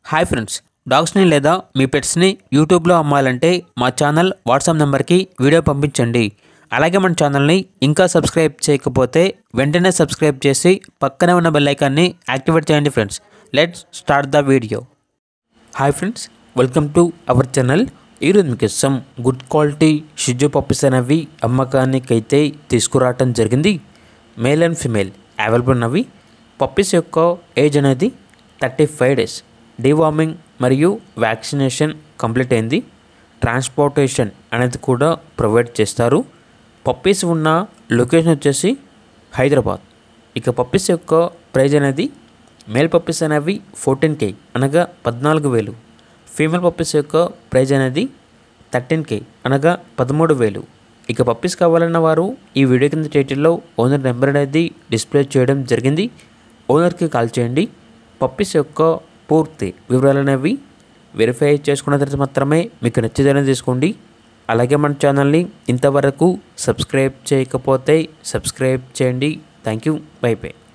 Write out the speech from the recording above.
hi friends డాగ్స్ని లేదా మీ పెట్స్ని యూట్యూబ్లో అమ్మాలంటే మా ఛానల్ వాట్సాప్ నెంబర్కి వీడియో పంపించండి అలాగే మన ఛానల్ని ఇంకా సబ్స్క్రైబ్ చేయకపోతే వెంటనే సబ్స్క్రైబ్ చేసి పక్కనే ఉన్న బెల్ ఐకాన్ని యాక్టివేట్ చేయండి friends let's start the video hi friends welcome to our channel ఈరోజు మీకు ఇస్తాం గుడ్ క్వాలిటీ షిజు పప్పీస్ అనేవి అమ్మకానికైతే తీసుకురావటం జరిగింది మేల్ అండ్ ఫిమేల్ అవైలబుల్ ఉన్నవి పప్పీస్ యొక్క ఏజ్ అనేది థర్టీ ఫైవ్ డేస్ డివార్మింగ్ మరియు వ్యాక్సినేషన్ కంప్లీట్ అయింది ట్రాన్స్పోర్టేషన్ అనేది కూడా ప్రొవైడ్ చేస్తారు పప్పీస్ ఉన్న లొకేషన్ వచ్చేసి హైదరాబాద్ ఇక పప్పీస్ యొక్క ప్రైజ్ అనేది మేల్ పప్పీస్ అనేవి ఫోర్టీన్ కే అనగా పద్నాలుగు వేలు ఫీమేల్ పప్పీస్ యొక్క ప్రైజ్ అనేది థర్టీన్ కే అనగా పదమూడు వేలు ఇక పప్పీస్ కావాలన్న వారు ఈ వీడియో కింద టైటిల్లో ఓనర్ నెంబర్ అనేది డిస్ప్లే చేయడం జరిగింది ఓనర్కి కాల్ చేయండి పప్పీస్ యొక్క పూర్తి వివరాలు అనేవి వెరిఫై చేసుకున్న తర్వాత మాత్రమే మీకు నచ్చేదని తీసుకోండి అలాగే మన ఛానల్ని ఇంతవరకు సబ్స్క్రైబ్ చేయకపోతే సబ్స్క్రైబ్ చేయండి థ్యాంక్ యూ బై బై